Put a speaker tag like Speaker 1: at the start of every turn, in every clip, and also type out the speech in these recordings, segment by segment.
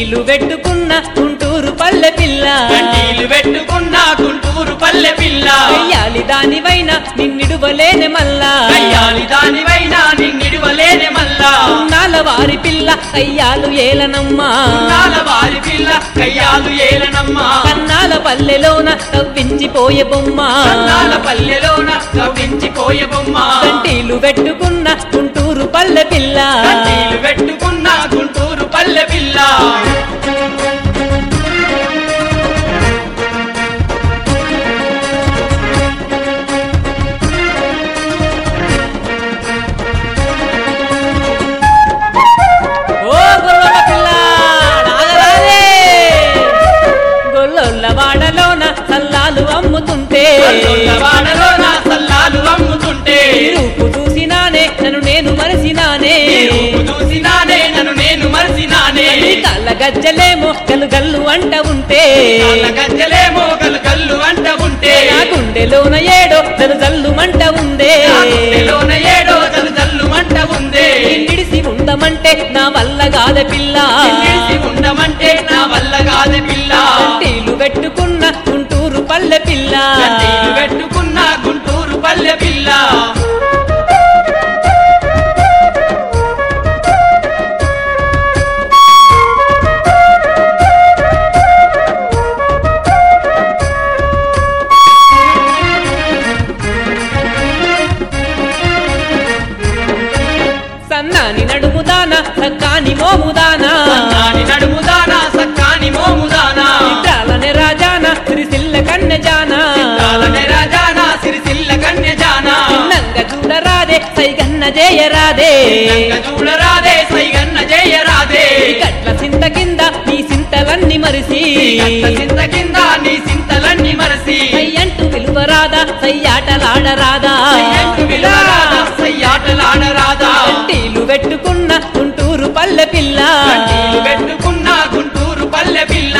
Speaker 1: కంటీలు పెట్టుకున్న గుంటూరు పల్లె పిల్ల
Speaker 2: కంటీలు పెట్టుకున్న గుంటూరు పల్లె పిల్ల
Speaker 1: అయ్యాలి దానివైన నిన్నిడువలేని మల్లా
Speaker 2: కయ్యాలి దానివైనా నిన్నిడువలేనే మల్లా
Speaker 1: నాల వారి పిల్ల అయ్యాలు ఏలనమ్మా
Speaker 2: నాల వారి పిల్ల కయ్యాలు ఏలనమ్మా
Speaker 1: కన్నాల పల్లెలోన కవ్వించిపోయే బొమ్మ
Speaker 2: కన్నాల పల్లెలోన కవ్వించిపోయే బొమ్మ
Speaker 1: కంటీలు పెట్టుకున్న గుంటూరు పల్లె పిల్ల
Speaker 2: కంటీలు పెట్టుకున్న గుంటూరు పల్లె పిల్ల
Speaker 1: ఓ గొల్లల పిల్ల నాగరాజే గొల్లొల్ల వాడలోన సల్లాలు అమ్ముతుంటే
Speaker 2: వాడలోన సల్లాలు అమ్ముతుంటే
Speaker 1: ఈ రూపు చూసినానే నన్ను నేను మరసినానే
Speaker 2: ఈ రూపు చూసినానే నన్ను నేను మరిసినానే
Speaker 1: నీ కళ్ళ గజ్జలేమో గల్లు గల్లు అంట ఉంటే
Speaker 2: కాళ్ళ గజ్జలేమో గలు గల్లు అంట ఉంటే
Speaker 1: నా గుండెలోన ఏడో జలు జల్లు మంట ఉందే
Speaker 2: నా గుండెలోన ఏడో జలు జల్లు మంట ఉందే
Speaker 1: నిడిసి ఉండమంటే నా వల్ల కాద పిల్ల
Speaker 2: నిలిచి ఉండమంటే నా వల్ల కాదు పిల్ల
Speaker 1: కంటీలు పెట్టుకున్న గుంటూరు పల్లె పిల్ల
Speaker 2: కంటీలు పెట్టుకున్న గుంటూరు పల్లె పిల్ల
Speaker 1: సన్నాని నడుముదాన సక్కాని మోముదానా
Speaker 2: సన్నాని నడుముదానా సక్కాని మోముదానా
Speaker 1: చిత్రాలనే రాజాన సిరిసిల్ల కన్నె జానా
Speaker 2: కాలనే రాజానా సిరిసిల్ల కన్య జానా
Speaker 1: నంగ చూడరాదే సైగన్న జయరాదే
Speaker 2: నంగ చూడరాదే సైగన్న జయరాదే
Speaker 1: గట్ల సింత కింద నీ సింతలన్నీ మరిసి
Speaker 2: కట్ట సింత కింద నీ సింతలన్నీ మరసి
Speaker 1: సయ్యంటూ విలువరాదా సయ్యాటలాడరాదా
Speaker 2: సయ్యంటు విలువరాదా సయ్యాటలాడరాదా
Speaker 1: కంటీలు పెట్టుకున్న గుంటూరు పల్లె పిల్ల
Speaker 2: కంటీలు పెట్టుకున్న గుంటూరు పల్లె పిల్ల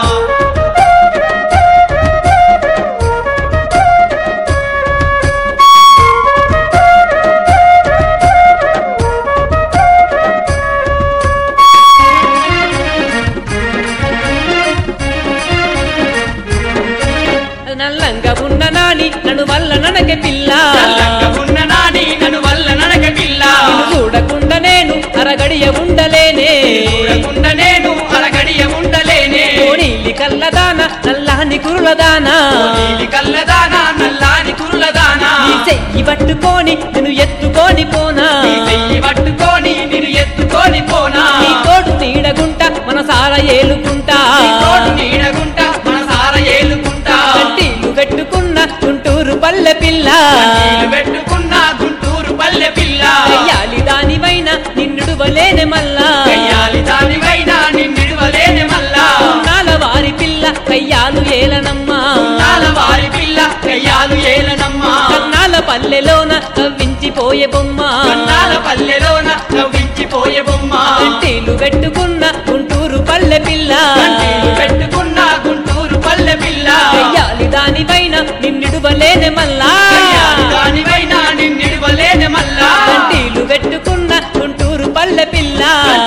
Speaker 1: నల్లంగా ఉన్న నాని నన్ను వల్ల ననక పిల్ల
Speaker 2: చల్లంగా ఉన్న నాని నన్ను వల్ల నడక పిల్ల
Speaker 1: నిన్ను చూడకుండా నేను అరగడియ ఉండలేనే
Speaker 2: చూడకుండా నేను అలగడియ ఉండలేనే
Speaker 1: కోడీలి కల్లదాన నల్లాని కురులదానా
Speaker 2: నీలి కల్లదానా నల్లాని కురులదానా
Speaker 1: నీ చెయ్యి పట్టుకొని నేను ఎత్తుకొని పోనా
Speaker 2: నీ చెయ్యి పట్టుకొని నిన్ను ఎత్తుకొని పోనా
Speaker 1: నీ తోడు నీడగుంట మనసార ఏలుకుంటా
Speaker 2: నీ తోడు నీడగుంట మన సార ఏలుకుంటా
Speaker 1: కంటీలు పెట్టుకున్న గుంటూరు పల్లె పిల్ల
Speaker 2: నీళ్ళు పెట్టుకున్న గుంటూరు పల్లె పిల్ల
Speaker 1: అయ్యాలి దానివైన నిన్నుడువలేని మల్లా
Speaker 2: కయ్యాలి దానివైనా నిన్నిడవలేని మల్లా
Speaker 1: నాల వారి పిల్ల కయ్యాలు ఏలనమ్మా
Speaker 2: నాల వారి పిల్ల కయ్యాలు ఏలనమ్మా
Speaker 1: కన్నాల పల్లెలోన కవ్వించిపోయే బొమ్మ
Speaker 2: కన్నాల పల్లెలోన నవ్వించిపోయే బొమ్మ
Speaker 1: కంటీలు పెట్టుకున్న గుంటూరు పల్లె పిల్ల
Speaker 2: కంటీలు పెట్టుకున్న గుంటూరు పల్లె పిల్ల
Speaker 1: కయ్యాలి దానివైన నిన్నుడువలేని మల్లా
Speaker 2: కయ్యాలి దానివైనా నిన్నిడవలేని మల్లా
Speaker 1: కంటీలు పెట్టుకున్న గుంటూరు పల్లె పిల్ల